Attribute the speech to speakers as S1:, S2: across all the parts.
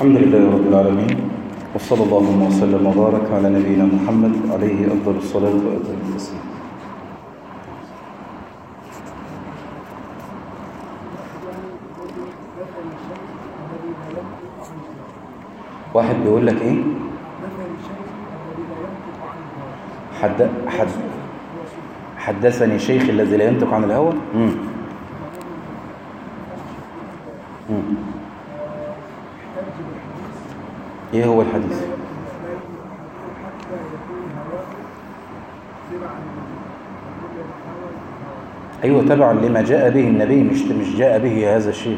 S1: الحمد لله رب العالمين وصلى الله وسلم وبارك على نبينا محمد عليه أفضل الصلاة وأفضل التسليم واحد بيقول لك ايه حد حد حدثني شيخ الذي لا ينطق عن الهوى امم امم ايه هو الحديث ايوه تبعا لما جاء به النبي مش مش جاء به هذا الشيخ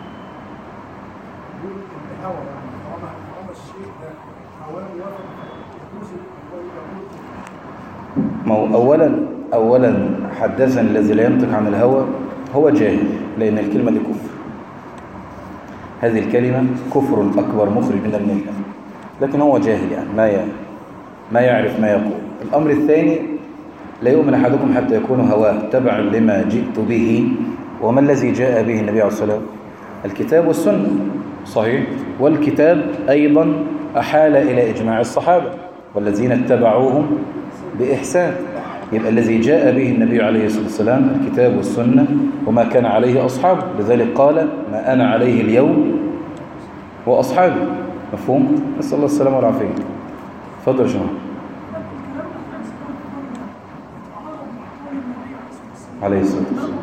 S1: ما هو اولا اولا حدثني الذي لا ينطق عن الهوى هو جاهل لان الكلمه دي كفر هذه الكلمه كفر اكبر مخرج من المله لكن هو جاهل يعني ما ي... ما يعرف ما يقول الامر الثاني لا يؤمن احدكم حتى يكون هواه تبعا لما جئت به وما الذي جاء به النبي عليه الصلاه والسلام الكتاب والسنه صحيح والكتاب ايضا احال الى اجماع الصحابه والذين اتبعوهم بإحسان يبقى الذي جاء به النبي عليه الصلاة والسلام الكتاب والسنة وما كان عليه أصحابه لذلك قال ما أنا عليه اليوم وأصحابي مفهوم؟ نسأل الله السلامة والعافية تفضل يا شباب عليه الصلاة والسلام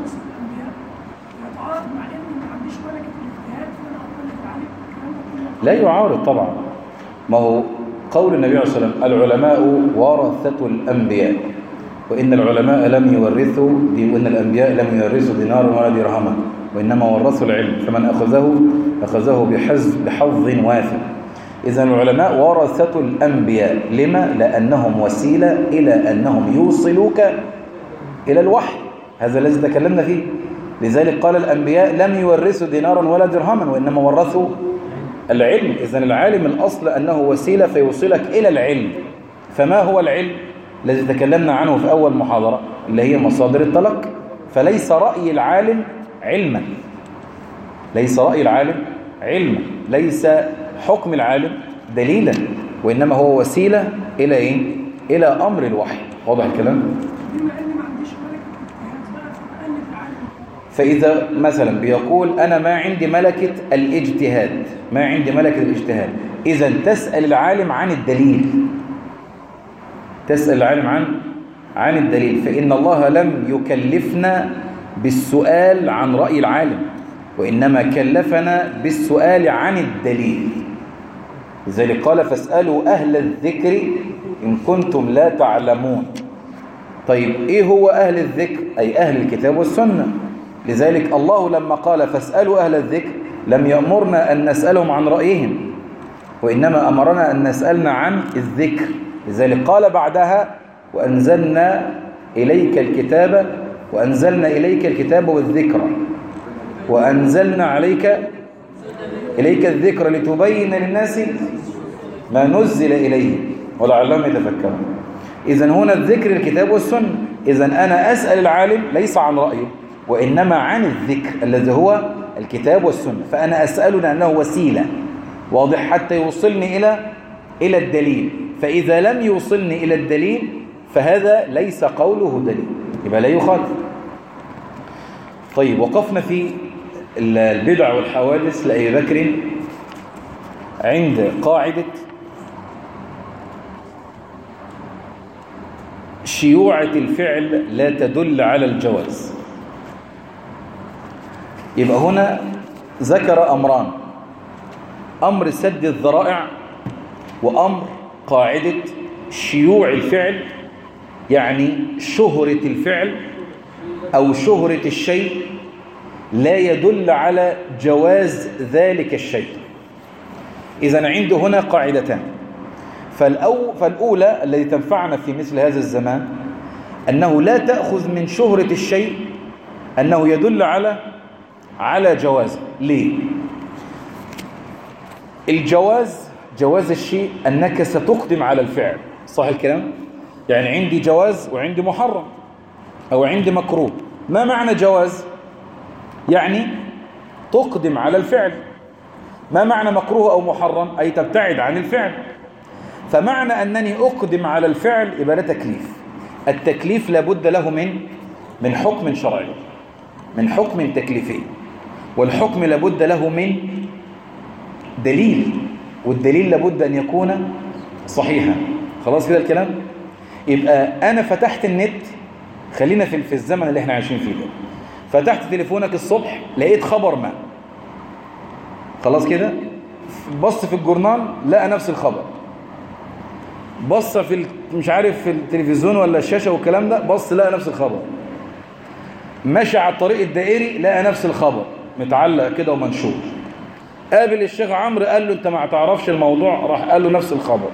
S1: لا يعارض طبعا ما هو قول النبي عليه الصلاة والسلام العلماء ورثة الأنبياء وإن العلماء لم يورثوا وإن الأنبياء لم يورثوا دينارا ولا درهما وإنما ورثوا العلم فمن أخذه أخذه بحظ بحظ وافر إذا العلماء ورثة الأنبياء لما؟ لأنهم وسيلة إلى أنهم يوصلوك إلى الوحي هذا الذي تكلمنا فيه لذلك قال الأنبياء لم يورثوا دينارا ولا درهما وإنما ورثوا العلم إذن العالم الأصل أنه وسيلة فيوصلك إلى العلم فما هو العلم الذي تكلمنا عنه في أول محاضرة اللي هي مصادر التلقي فليس رأي العالم علما ليس رأي العالم علما ليس حكم العالم دليلا وإنما هو وسيلة إلى إيه؟ إلى أمر الوحي واضح الكلام؟ فإذا مثلا بيقول أنا ما عندي ملكة الاجتهاد ما عندي ملكة الاجتهاد إذا تسأل العالم عن الدليل تسأل العالم عن عن الدليل فإن الله لم يكلفنا بالسؤال عن رأي العالم وإنما كلفنا بالسؤال عن الدليل لذلك قال فاسألوا أهل الذكر إن كنتم لا تعلمون طيب إيه هو أهل الذكر أي أهل الكتاب والسنة لذلك الله لما قال فاسألوا أهل الذكر لم يأمرنا أن نسألهم عن رأيهم وإنما أمرنا أن نسألنا عن الذكر لذلك قال بعدها وأنزلنا إليك الكتاب وأنزلنا إليك الكتاب والذكر وأنزلنا عليك إليك الذكر لتبين للناس ما نزل إليه ولعلهم يتفكرون إذا هنا الذكر الكتاب والسنة إذا أنا أسأل العالم ليس عن رأيه وإنما عن الذكر الذي هو الكتاب والسنة فأنا أسأله لأنه وسيلة واضح حتى يوصلني إلى إلى الدليل فإذا لم يوصلني إلى الدليل فهذا ليس قوله دليل يبقى لا يخالف طيب وقفنا في البدع والحوادث لأبي بكر عند قاعدة شيوعة الفعل لا تدل على الجواز يبقى هنا ذكر أمران أمر سد الذرائع وأمر قاعدة شيوع الفعل يعني شهرة الفعل أو شهرة الشيء لا يدل على جواز ذلك الشيء إذا عنده هنا قاعدتان فالأو فالأولى التي تنفعنا في مثل هذا الزمان أنه لا تأخذ من شهرة الشيء أنه يدل على على جواز ليه الجواز جواز الشيء أنك ستقدم على الفعل صح الكلام يعني عندي جواز وعندي محرم أو عندي مكروه ما معنى جواز يعني تقدم على الفعل ما معنى مكروه أو محرم أي تبتعد عن الفعل فمعنى أنني أقدم على الفعل يبقى ده تكليف التكليف لابد له من من حكم شرعي من حكم تكليفي والحكم لابد له من دليل والدليل لابد أن يكون صحيحا خلاص كده الكلام يبقى أنا فتحت النت خلينا في في الزمن اللي احنا عايشين فيه ده فتحت تليفونك الصبح لقيت خبر ما خلاص كده بص في الجورنال لقى نفس الخبر بص في مش عارف في التلفزيون ولا الشاشة والكلام ده بص لقى نفس الخبر ماشي على الطريق الدائري لقى نفس الخبر متعلق كده ومنشور قابل الشيخ عمرو قال له انت ما تعرفش الموضوع راح قال له نفس الخبر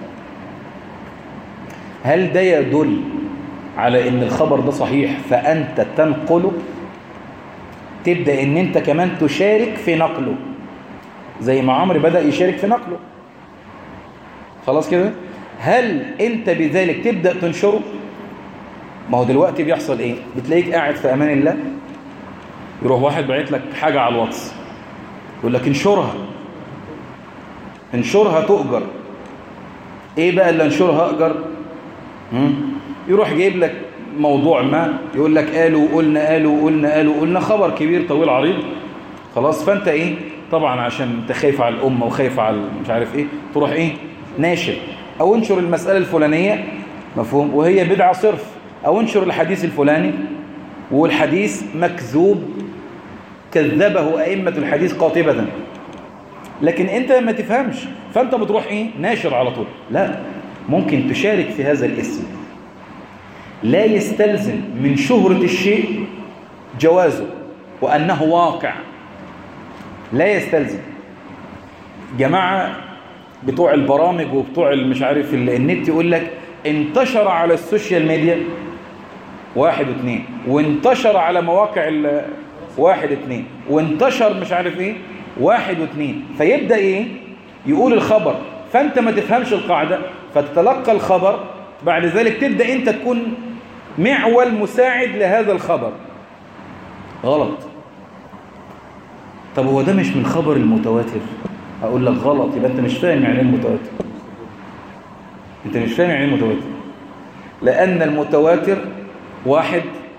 S1: هل ده يدل على ان الخبر ده صحيح فانت تنقله تبدأ ان انت كمان تشارك في نقله زي ما عمرو بدأ يشارك في نقله خلاص كده هل انت بذلك تبدأ تنشره ما هو دلوقتي بيحصل ايه بتلاقيك قاعد في امان الله يروح واحد باعت لك حاجة على الواتس يقول لك انشرها انشرها تؤجر ايه بقى اللي انشرها اجر يروح جايب لك موضوع ما يقول لك قالوا وقلنا قالوا وقلنا قالوا وقلنا خبر كبير طويل عريض خلاص فانت ايه طبعا عشان انت خايف على الامه وخايف على مش عارف ايه تروح ايه ناشر او انشر المساله الفلانيه مفهوم وهي بدعه صرف او انشر الحديث الفلاني والحديث مكذوب كذبه ائمه الحديث قاطبه لكن انت ما تفهمش فانت بتروح ايه ناشر على طول لا ممكن تشارك في هذا الاسم لا يستلزم من شهرة الشيء جوازه وأنه واقع لا يستلزم جماعة بتوع البرامج وبتوع مش عارف النت يقول لك انتشر على السوشيال ميديا واحد واثنين وانتشر على مواقع واحد اثنين وانتشر مش عارف ايه واحد واثنين فيبدأ ايه يقول الخبر فانت ما تفهمش القاعدة فتتلقى الخبر بعد ذلك تبدأ انت تكون معول مساعد لهذا الخبر غلط طب هو ده مش من خبر المتواتر اقول لك غلط يبقى انت مش فاهم يعني ايه المتواتر انت مش فاهم يعني ايه المتواتر لان المتواتر واحد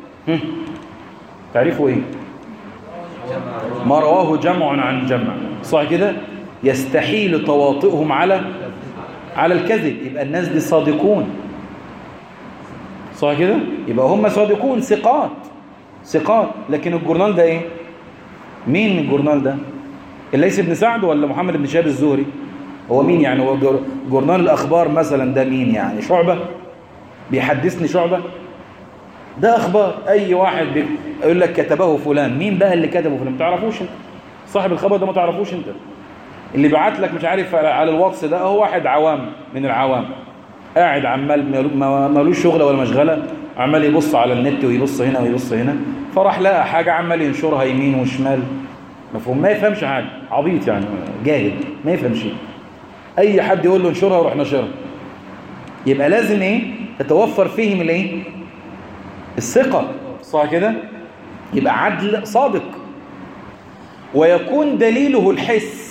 S1: تعريفه ايه ما رواه جمع عن جمع صح كده يستحيل تواطئهم على على الكذب يبقى الناس دي صادقون صح كده يبقى هم صادقون ثقات ثقات لكن الجورنال ده ايه مين الجورنال ده الليث بن سعد ولا محمد بن شهاب الزهري هو مين يعني هو جورنال الاخبار مثلا ده مين يعني شعبة بيحدثني شعبة ده اخبار اي واحد يقول لك كتبه فلان مين بقى اللي كتبه فلان ما تعرفوش انت صاحب الخبر ده ما تعرفوش انت اللي بعت لك مش عارف على الواتس ده هو واحد عوام من العوام قاعد عمال مالوش شغله ولا مشغله عمال يبص على النت ويبص هنا ويبص هنا فراح لقى حاجه عمال ينشرها يمين وشمال مفهوم ما يفهمش حاجه عبيط يعني جاهل ما يفهمش اي حد يقول له انشرها وروح نشرها يبقى لازم ايه تتوفر فيهم الايه الثقه صح كده يبقى عدل صادق ويكون دليله الحس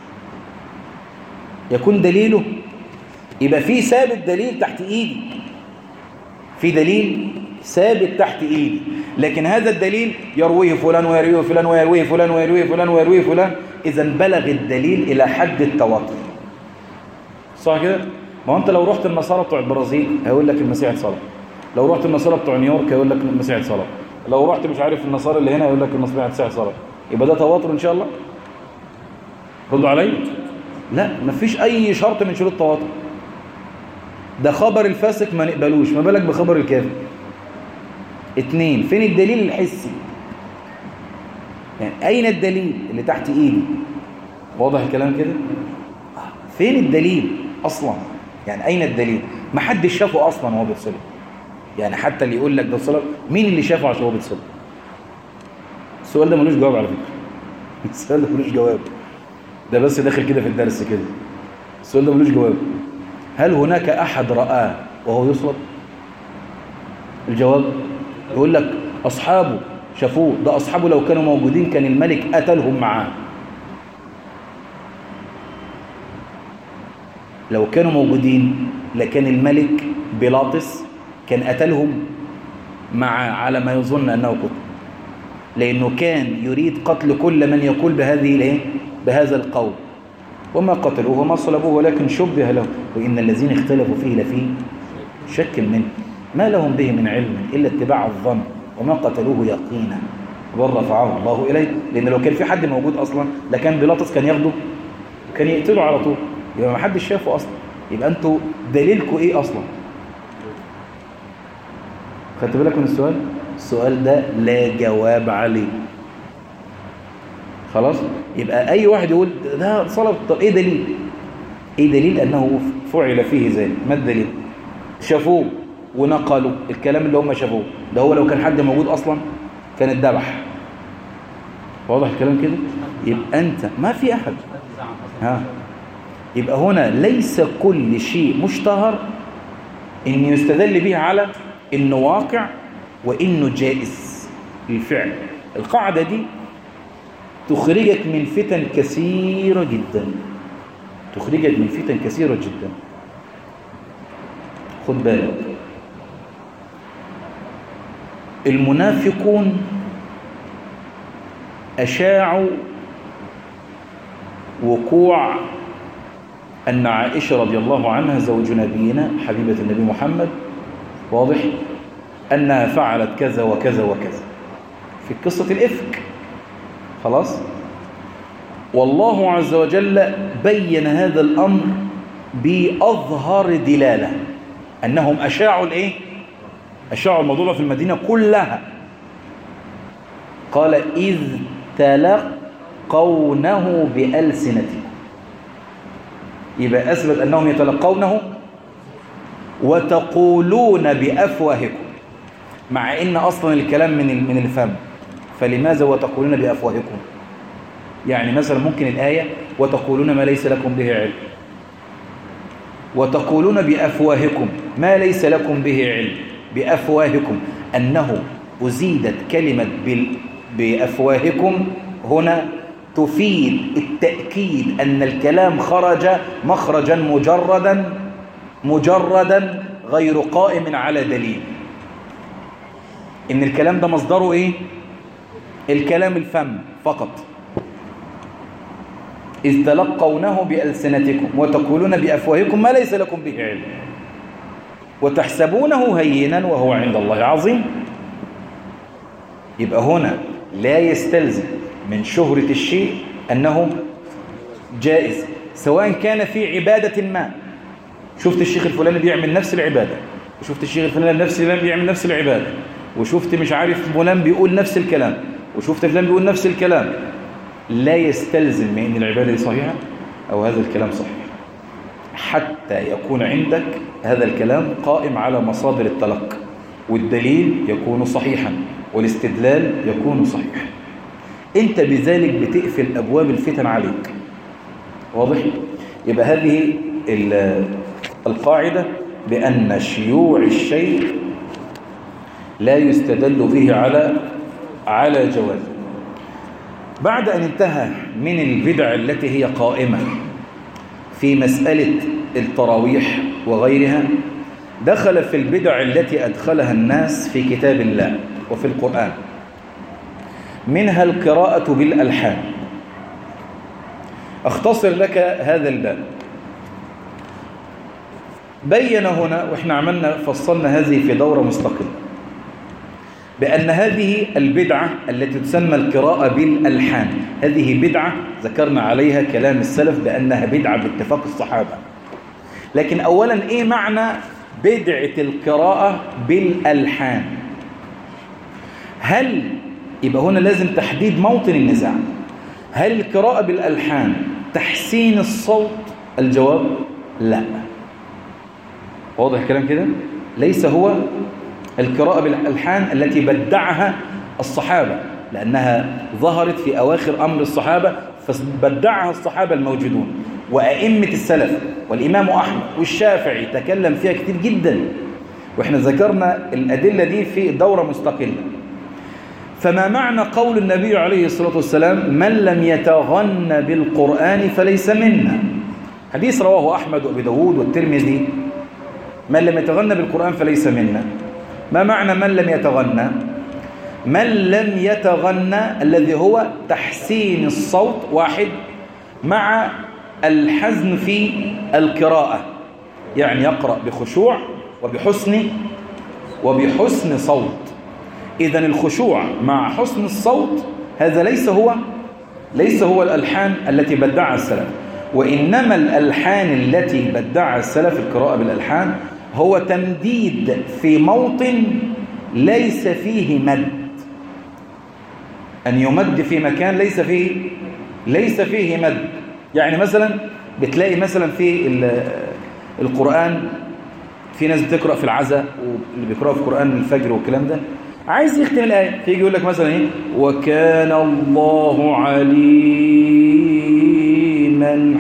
S1: يكون دليله يبقى في ثابت دليل تحت ايدي في دليل ثابت تحت ايدي لكن هذا الدليل يرويه فلان ويرويه فلان ويرويه فلان ويرويه فلان ويرويه فلان اذا بلغ الدليل الى حد التواتر صح كده ما هو انت لو رحت النصارى بتوع البرازيل هيقول لك المسيح اتصلب لو رحت النصارى بتوع نيويورك هيقول لك المسيح اتصلب لو رحت مش عارف النصارى اللي هنا هيقول لك المسيح اتصلب يبقى ده تواتر ان شاء الله ردوا علي لا مفيش اي شرط من شروط التواتر ده خبر الفاسق ما نقبلوش ما بالك بخبر الكافر اتنين فين الدليل الحسي يعني اين الدليل اللي تحت ايدي واضح الكلام كده فين الدليل اصلا يعني اين الدليل ما حدش شافه اصلا وهو بيتصل يعني حتى اللي يقول لك ده صلب مين اللي شافه عشان هو بيتصل السؤال ده ملوش جواب على فكره السؤال ده ملوش جواب ده بس داخل كده في الدرس كده السؤال ده ملوش جواب هل هناك أحد رآه وهو يصلب الجواب يقول لك أصحابه شافوه ده أصحابه لو كانوا موجودين كان الملك قتلهم معاه لو كانوا موجودين لكان الملك بيلاطس كان قتلهم مع على ما يظن أنه قتل لأنه كان يريد قتل كل من يقول بهذه الايه بهذا القول وما قتلوه وما صلبوه ولكن شبه له وإن الذين اختلفوا فيه لفيه شك منه ما لهم به من علم إلا اتباع الظن وما قتلوه يقينا بل رفعه الله إليه لأن لو كان في حد موجود أصلا لكان بيلاطس كان ياخده كان يقتله على طول يبقى ما حدش شافه أصلا يبقى أنتوا دليلكم إيه أصلا خدت بالك من السؤال السؤال ده لا جواب عليه خلاص يبقى أي واحد يقول ده صلب طب إيه دليل إيه دليل أنه فعل فيه ذلك ما الدليل شافوه ونقلوا الكلام اللي هم شافوه ده هو لو كان حد موجود أصلا كان اتذبح واضح الكلام كده يبقى أنت ما في أحد ها يبقى هنا ليس كل شيء مشتهر إن يستدل به على إنه واقع وإنه جائز الفعل القاعدة دي تخرجك من فتن كثيرة جدا تخرجك من فتن كثيرة جدا خد بالك المنافقون أشاعوا وقوع أن عائشة رضي الله عنها زوج نبينا حبيبة النبي محمد واضح أنها فعلت كذا وكذا وكذا في قصة الإفك خلاص والله عز وجل بين هذا الأمر بأظهر دلالة أنهم أشاعوا الإيه؟ أشاعوا الموضوع في المدينة كلها قال إذ تلقونه بألسنتكم يبقى أثبت أنهم يتلقونه وتقولون بأفواهكم مع إن أصلا الكلام من من الفم فلماذا وتقولون بأفواهكم يعني مثلا ممكن الآية وتقولون ما ليس لكم به علم وتقولون بأفواهكم ما ليس لكم به علم بأفواهكم أنه أزيدت كلمة بأفواهكم هنا تفيد التأكيد أن الكلام خرج مخرجا مجردا مجردا غير قائم على دليل إن الكلام ده مصدره إيه؟ الكلام الفم فقط إذ تلقونه بألسنتكم وتقولون بأفواهكم ما ليس لكم به علم وتحسبونه هينا وهو عند الله عظيم يبقى هنا لا يستلزم من شهرة الشيء أنه جائز سواء كان في عبادة ما شفت الشيخ الفلاني بيعمل نفس العبادة وشفت الشيخ الفلاني نفس بيعمل نفس العبادة وشفت مش عارف فلان بيقول نفس الكلام وشفت فلان بيقول نفس الكلام لا يستلزم من ان العبادة دي صحيحة أو هذا الكلام صحيح حتى يكون عندك هذا الكلام قائم على مصادر التلقي والدليل يكون صحيحا والاستدلال يكون صحيح انت بذلك بتقفل أبواب الفتن عليك واضح؟ يبقى هذه القاعدة بأن شيوع الشيء لا يستدل به على على جواز بعد أن انتهى من البدع التي هي قائمة في مسألة التراويح وغيرها دخل في البدع التي أدخلها الناس في كتاب الله وفي القرآن منها القراءة بالألحان أختصر لك هذا الباب بين هنا وإحنا عملنا فصلنا هذه في دورة مستقلة بأن هذه البدعة التي تسمى القراءة بالألحان هذه بدعة ذكرنا عليها كلام السلف بأنها بدعة باتفاق الصحابة لكن أولا إيه معنى بدعة القراءة بالألحان هل يبقى هنا لازم تحديد موطن النزاع هل القراءة بالألحان تحسين الصوت الجواب لا واضح الكلام كده ليس هو القراءة بالألحان التي بدعها الصحابة لأنها ظهرت في أواخر أمر الصحابة فبدعها الصحابة الموجودون وأئمة السلف والإمام أحمد والشافعي تكلم فيها كتير جدا وإحنا ذكرنا الأدلة دي في دورة مستقلة فما معنى قول النبي عليه الصلاة والسلام من لم يتغن بالقرآن فليس منا حديث رواه أحمد وأبي داود والترمذي من لم يتغنى بالقرآن فليس منا ما معنى من لم يتغنى من لم يتغنى الذي هو تحسين الصوت واحد مع الحزن في القراءة يعني يقرأ بخشوع وبحسن وبحسن صوت إذا الخشوع مع حسن الصوت هذا ليس هو ليس هو الألحان التي بدعها السلف وإنما الألحان التي بدعها السلف القراءة بالألحان هو تمديد في موطن ليس فيه مد أن يمد في مكان ليس فيه ليس فيه مد يعني مثلا بتلاقي مثلا في القرآن في ناس بتقرأ في العزاء واللي بيقرأوا في القرآن الفجر والكلام ده عايز يختم الآية فيجي يقول لك مثلا ايه وكان الله عليما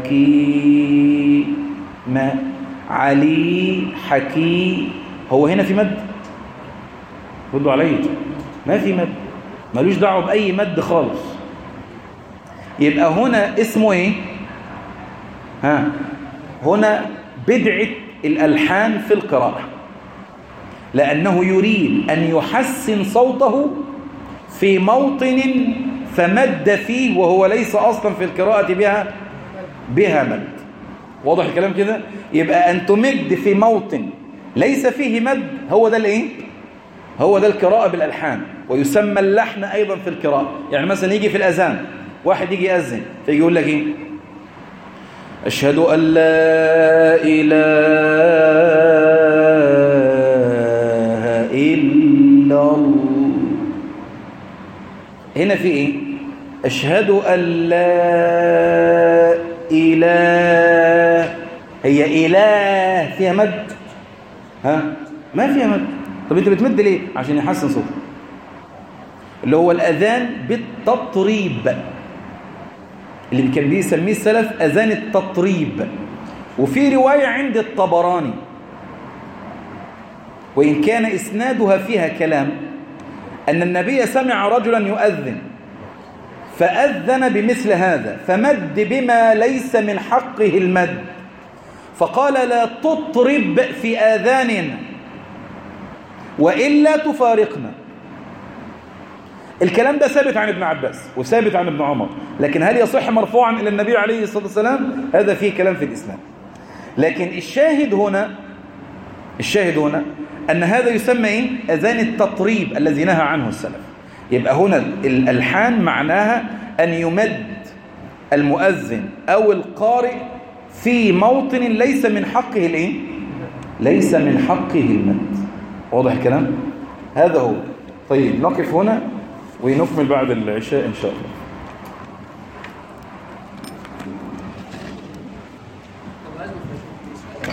S1: حكيما علي حكي هو هنا في مد ردوا علي ما في مد ملوش دعوه بأي مد خالص يبقى هنا اسمه ايه ها هنا بدعة الألحان في القراءة لأنه يريد أن يحسن صوته في موطن فمد فيه وهو ليس أصلا في القراءة بها بها مد واضح الكلام كده يبقى أن تمد في موطن ليس فيه مد هو ده الايه هو ده القراءة بالألحان ويسمى اللحن أيضا في القراءة يعني مثلا يجي في الأذان واحد يجي يأذن فيجي يقول لك ايه أشهد أن لا إله إلا الله هنا في إيه أشهد أن لا إله هي إله فيها مد ها ما فيها مد طب أنت بتمد ليه عشان يحسن صوته اللي هو الأذان بالتطريب اللي كان بيسميه السلف أذان التطريب وفي رواية عند الطبراني وإن كان إسنادها فيها كلام أن النبي سمع رجلا يؤذن فأذن بمثل هذا فمد بما ليس من حقه المد فقال لا تطرب في آذاننا وإلا تفارقنا الكلام ده ثابت عن ابن عباس وثابت عن ابن عمر لكن هل يصح مرفوعا إلى النبي عليه الصلاة والسلام هذا فيه كلام في الإسلام لكن الشاهد هنا الشاهد هنا أن هذا يسمى إيه؟ أذان التطريب الذي نهى عنه السلف يبقى هنا الألحان معناها أن يمد المؤذن أو القارئ في موطن ليس من حقه الإيه؟ ليس من حقه المد واضح الكلام؟ هذا هو طيب نقف هنا ونكمل بعد العشاء إن شاء الله